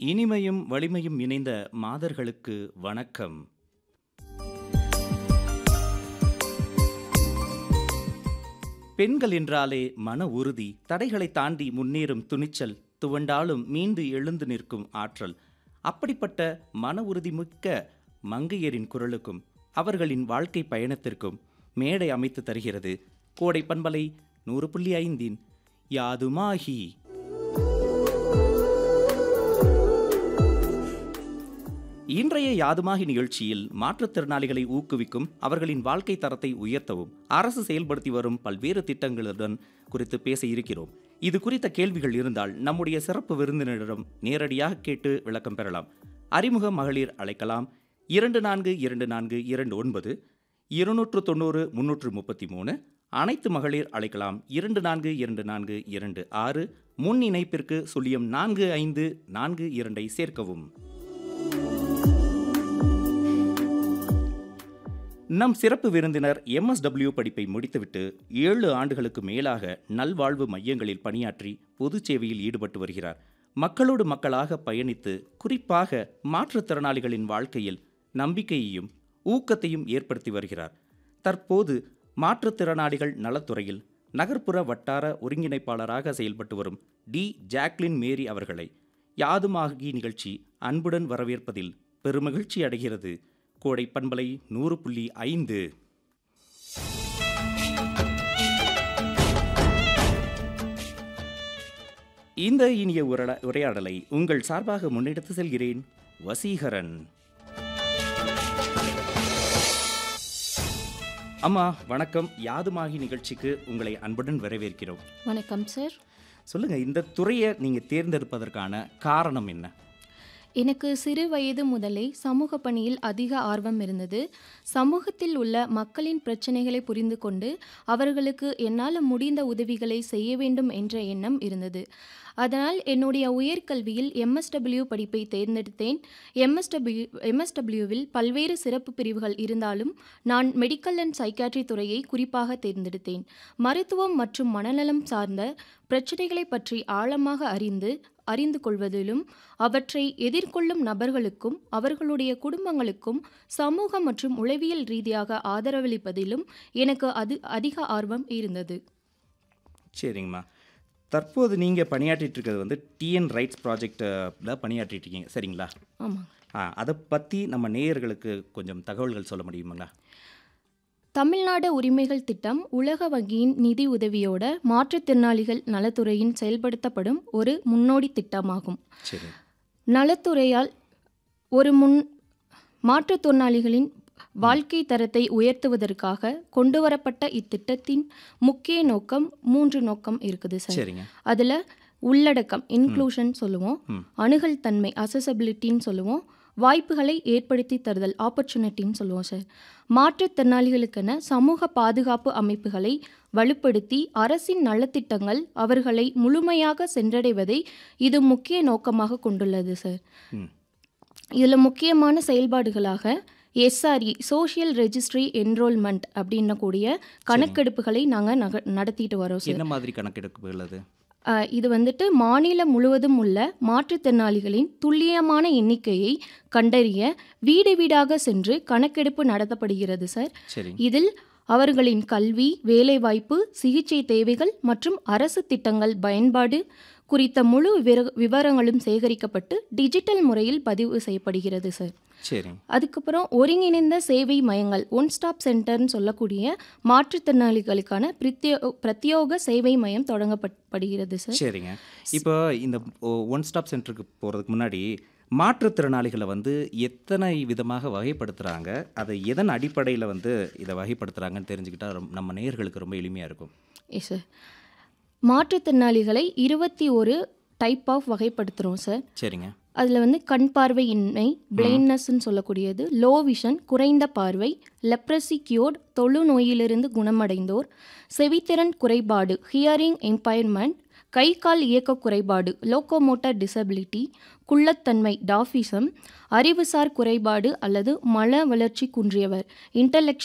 இனிமையும் வலிமையும் இணைந்த மாதர்களுக்கு வணக்கம் பெண்கள் என்றாலே மன உறுதி தடைகளை தாண்டி முன்னேறும் துணிச்சல் துவண்டாலும் மீண்டு எழுந்து நிற்கும் ஆற்றல் அப்படிப்பட்ட மன உறுதி மிக்க மங்கையரின் குரலுக்கும் அவர்களின் வாழ்க்கை பயணத்திற்கும் மேடை அமைத்து தருகிறது கோடை பண்பலை நூறு புள்ளி ஐந்தின் யாதுமாகி இன்றைய யாதுமாகி நிகழ்ச்சியில் மாற்றுத்திறனாளிகளை ஊக்குவிக்கும் அவர்களின் வாழ்க்கை தரத்தை உயர்த்தவும் அரசு செயல்படுத்தி வரும் பல்வேறு திட்டங்களுடன் குறித்து பேச இருக்கிறோம் இது குறித்த கேள்விகள் இருந்தால் நம்முடைய சிறப்பு விருந்தினரிடம் நேரடியாக கேட்டு விளக்கம் பெறலாம் அறிமுக மகளிர் அழைக்கலாம் இரண்டு நான்கு இரண்டு நான்கு இரண்டு ஒன்பது இருநூற்று தொண்ணூறு முன்னூற்று முப்பத்தி மூணு அனைத்து மகளிர் அழைக்கலாம் இரண்டு நான்கு இரண்டு நான்கு இரண்டு ஆறு முன் இணைப்பிற்கு சுழியம் நான்கு ஐந்து நான்கு இரண்டை சேர்க்கவும் நம் சிறப்பு விருந்தினர் எம்எஸ்டபிள்யூ படிப்பை முடித்துவிட்டு ஏழு ஆண்டுகளுக்கு மேலாக நல்வாழ்வு மையங்களில் பணியாற்றி பொது சேவையில் ஈடுபட்டு வருகிறார் மக்களோடு மக்களாக பயணித்து குறிப்பாக மாற்றுத்திறனாளிகளின் வாழ்க்கையில் நம்பிக்கையையும் ஊக்கத்தையும் ஏற்படுத்தி வருகிறார் தற்போது மாற்றுத்திறனாளிகள் நலத்துறையில் நகர்ப்புற வட்டார ஒருங்கிணைப்பாளராக செயல்பட்டு வரும் டி ஜாக்லின் மேரி அவர்களை யாதுமாகி நிகழ்ச்சி அன்புடன் வரவேற்பதில் பெருமகிழ்ச்சி அடைகிறது கோடை பண்பலை நூறு புள்ளி ஐந்து இந்த இனிய உரட உரையாடலை உங்கள் சார்பாக முன்னெடுத்து செல்கிறேன் வசீகரன் அம்மா வணக்கம் யாதுமாகி நிகழ்ச்சிக்கு உங்களை அன்புடன் வரவேற்கிறோம் வணக்கம் சார் சொல்லுங்க இந்த துறையை நீங்க தேர்ந்தெடுப்பதற்கான காரணம் என்ன எனக்கு சிறு வயது முதலே சமூக பணியில் அதிக ஆர்வம் இருந்தது சமூகத்தில் உள்ள மக்களின் பிரச்சனைகளை புரிந்து கொண்டு அவர்களுக்கு என்னால் முடிந்த உதவிகளை செய்ய வேண்டும் என்ற எண்ணம் இருந்தது அதனால் என்னுடைய உயர்கல்வியில் எம்எஸ்டபிள்யூ படிப்பை தேர்ந்தெடுத்தேன் எம்எஸ்டபிள்யூ எம்எஸ்டபிள்யூவில் பல்வேறு சிறப்பு பிரிவுகள் இருந்தாலும் நான் மெடிக்கல் அண்ட் சைக்காட்ரி துறையை குறிப்பாக தேர்ந்தெடுத்தேன் மருத்துவம் மற்றும் மனநலம் சார்ந்த பிரச்சனைகளை பற்றி ஆழமாக அறிந்து அறிந்து கொள்வதிலும் அவற்றை எதிர்கொள்ளும் நபர்களுக்கும் அவர்களுடைய குடும்பங்களுக்கும் சமூக மற்றும் உளவியல் ரீதியாக ஆதரவளிப்பதிலும் எனக்கு அது அதிக ஆர்வம் இருந்தது சரிங்கம்மா தற்போது நீங்கள் பணியாற்றிட்டு இருக்கிறது வந்து டிஎன் ரைட்ஸ் ப்ராஜெக்டில் பணியாற்றிட்டு இருக்கீங்க சரிங்களா ஆமாம் ஆ அதை பற்றி நம்ம நேயர்களுக்கு கொஞ்சம் தகவல்கள் சொல்ல முடியுமாங்களா தமிழ்நாடு உரிமைகள் திட்டம் உலக வங்கியின் நிதி உதவியோட மாற்றுத்திறனாளிகள் நலத்துறையின் செயல்படுத்தப்படும் ஒரு முன்னோடி திட்டமாகும் சரி நலத்துறையால் ஒரு முன் மாற்றுத்திறனாளிகளின் வாழ்க்கை தரத்தை உயர்த்துவதற்காக கொண்டுவரப்பட்ட இத்திட்டத்தின் முக்கிய நோக்கம் மூன்று நோக்கம் இருக்குது சார் சரிங்க அதில் உள்ளடக்கம் இன்க்ளூஷன் சொல்லுவோம் ம். அணுகல் தன்மை அசசபிலிட்டின்னு சொல்லுவோம் வாய்ப்புகளை ஏற்படுத்தி தருதல் ஆப்பர்ச்சுனிட்டின்னு சொல்லுவோம் சார் மாற்றுத்திறனாளிகளுக்கென சமூக பாதுகாப்பு அமைப்புகளை வலுப்படுத்தி அரசின் நலத்திட்டங்கள் அவர்களை முழுமையாக சென்றடைவதை இது முக்கிய நோக்கமாக கொண்டுள்ளது சார் ம் இதில் முக்கியமான செயல்பாடுகளாக எஸ்ஆர்இ சோஷியல் ரெஜிஸ்ட்ரி என்ரோல்மெண்ட் அப்படின்னக்கூடிய கணக்கெடுப்புகளை நாங்கள் நக நடத்திட்டு வரோம் சார் என்ன மாதிரி கணக்கெடுப்புகள் அது அஹ், இது வந்துட்டு மாநிலம் முழுவதும் உள்ள மாற்றுத்திறனாளிகளின் துல்லியமான எண்ணிக்கையை கண்டறிய வீடு வீடாக சென்று கணக்கெடுப்பு நடத்தப்படுகிறது சார் சரி இதில் அவர்களின் கல்வி வேலைவாய்ப்பு சிகிச்சை தேவைகள் மற்றும் அரசு திட்டங்கள் பயன்பாடு குறித்த முழு விவர- விவரங்களும் சேகரிக்கப்பட்டு டிஜிட்டல் முறையில் பதிவு செய்யப்படுகிறது சார் சரி அதுக்கப்புறம் ஒருங்கிணைந்த சேவை மையங்கள் ஒன் ஸ்டாப் சென்டர்னு சொல்லக்கூடிய மாற்றுத்திறனாளிகளுக்கான பிரத்யோ பிரத்யோக சேவை மையம் தொடங்கப்படுகிறது சார் சரிங்க இப்போ இந்த ஒன் ஸ்டாப் சென்டருக்கு போகிறதுக்கு முன்னாடி மாற்றுத்திறனாளிகளை வந்து எத்தனை விதமாக வகைப்படுத்துகிறாங்க அதை எதன் அடிப்படையில் வந்து இதை வகைப்படுத்துகிறாங்கன்னு தெரிஞ்சுக்கிட்டா ரொம்ப- நம்ம நேயர்களுக்கு ரொம்ப எளிமையாக இருக்கும் எஸ் சார் மாற்றுத்திறனாளிகளை இருபத்தி ஒரு டைப் ஆஃப் வகைப்படுத்துகிறோம் சார் சரிங்க அதில் வந்து கண் பார்வையின்மை பிளைண்ட்னஸ்ன்னு சொல்லக்கூடியது லோ விஷன் குறைந்த பார்வை லெப்ரசி கியூர்ட் தொழுநோயிலிருந்து குணமடைந்தோர் செவித்திறன் குறைபாடு ஹியரிங் எம்பயர்மெண்ட் கை கால் இயக்க குறைபாடு லோக்கோமோட்டர் டிசபிலிட்டி குள்ளத்தன்மை டாஃபிசம் அறிவுசார் குறைபாடு அல்லது மன வளர்ச்சி குன்றியவர் இன்டலெக்ட்